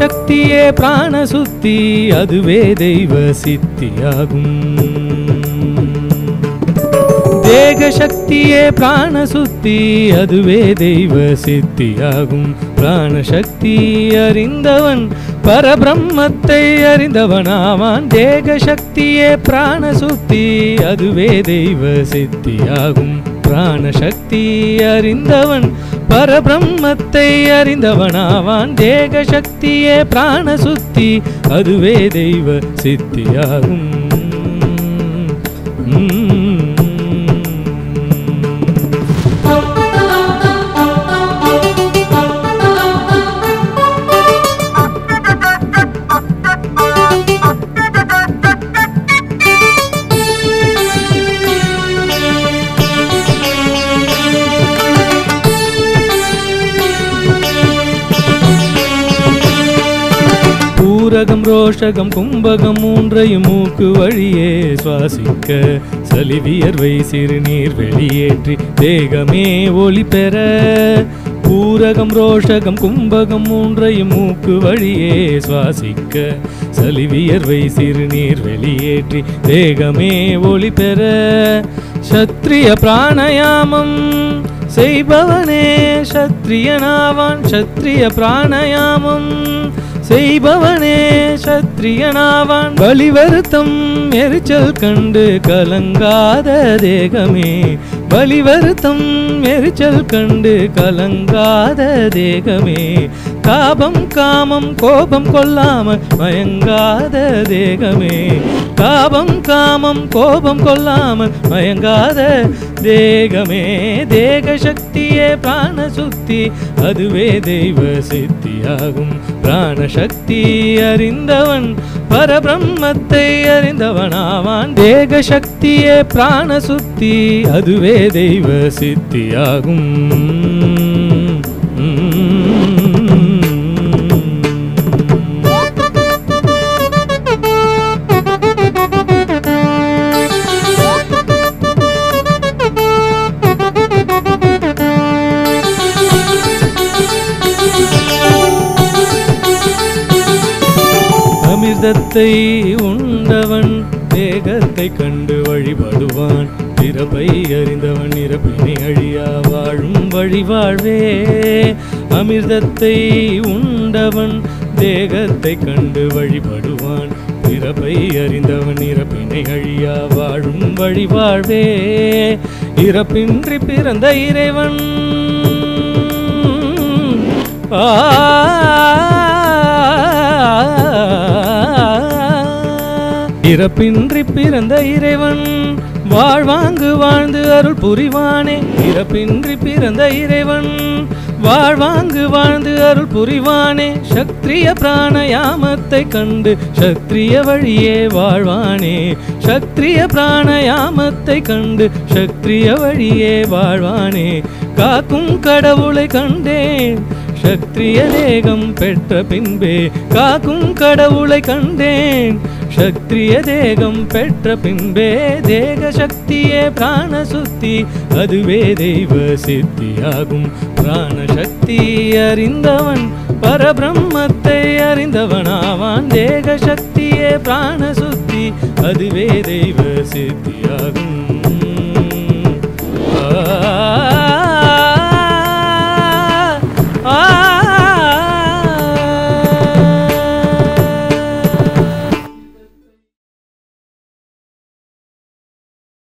சக்தியே பிராண சுத்தி அதுவே தெய்வ சித்தியாகும் தேக சக்தியே பிராண சுத்தி அதுவே தெய்வ சித்தியாகும் பிராண சக்தி அறிந்தவன் பரபிரம்மத்தை அறிந்தவனாவான் தேக சக்தியே பிராண சுத்தி அதுவே தெய்வ சித்தியாகும் பிராண சக்தி அறிந்தவன் பரபிரம்மத்தை அறிந்தவனாவான் தேக சக்தியே பிராண சுத்தி அதுவே தெய்வ சித்தியாகும் பூரகம் ரோஷகம் கும்பகம் மூன்றையும் மூக்கு வழியே சுவாசிக்க சலிவியர்வை சிறுநீர் வெளியேற்றி தேகமே ஒளி பெற பூரகம் ரோஷகம் கும்பகம் மூன்றையும் மூக்கு வழியே சுவாசிக்க சலிவியர்வை சிறுநீர் வெளியேற்றி தேகமே ஒளி பெற சத்ரிய பிராணயாமம் செய்பவனே சத்ரியனாவான் சத்ரிய பிராணயாமம் செய்பவனே சத்ரியனாவான் வழி வருத்தம் எரிச்சல் கண்டு கலங்காத தேகமே வழி வருத்தம் எரிச்சல் கண்டு கலங்காத தேகமே தாபம் காமம் கோபம் கொள்ளாம மயங்காத தேகமே தாபம் காமம் கோபம் கொள்ளாமல் மயங்காத தேகமே தேக சக்தியே பிராண சுத்தி அதுவே தெய்வ சித்தியாகும் பிராண சக்தி அறிந்தவன் பரபிரம்மத்தை அறிந்தவனாவான் தேக சக்தியே பிராண சுத்தி அதுவே தெய்வ சித்தியாகும் அமிர்தத்தை உண்டவன் தேகத்தை கண்டு வழிபடுவான் பிறப்பை அறிந்தவன் இறப்பினை அழியா வாழும் வழி வாழ்வே அமிர்தத்தை உண்டவன் தேகத்தை கண்டு வழிபடுவான் பிறப்பை அறிந்தவன் இறப்பினை அழியா வாழும் வழி வாழ்வே இறப்பின்றி பிறந்த இறைவன் இறப்பின்றி பிறந்த இறைவன் வாழ்வாங்கு வாழ்ந்து அருள் புரிவானே இறப்பின்றி பிறந்த இறைவன் வாழ்வாங்கு வாழ்ந்து அருள் புரிவானே சக்திரிய பிராணயாமத்தை கண்டு சக்திரிய வழியே வாழ்வானே சக்திரிய பிராணயாமத்தை கண்டு சக்திரிய வழியே வாழ்வானே காக்கும் கடவுளை கண்டேன் சக்திரிய தேகம் பெற்ற பின்பே காக்கும் கடவுளை கண்டேன் சக்திரிய தேகம் பெற்ற பின்பே தேக சக்தியே பிராண சுத்தி அதுவே தெய்வ சித்தியாகும் பிராண சக்தி அறிந்தவன் பரபிரம்மத்தை அறிந்தவனாவான் தேக சக்தியே பிராண சுத்தி அதுவே தெய்வ சித்தியாகும் ஆ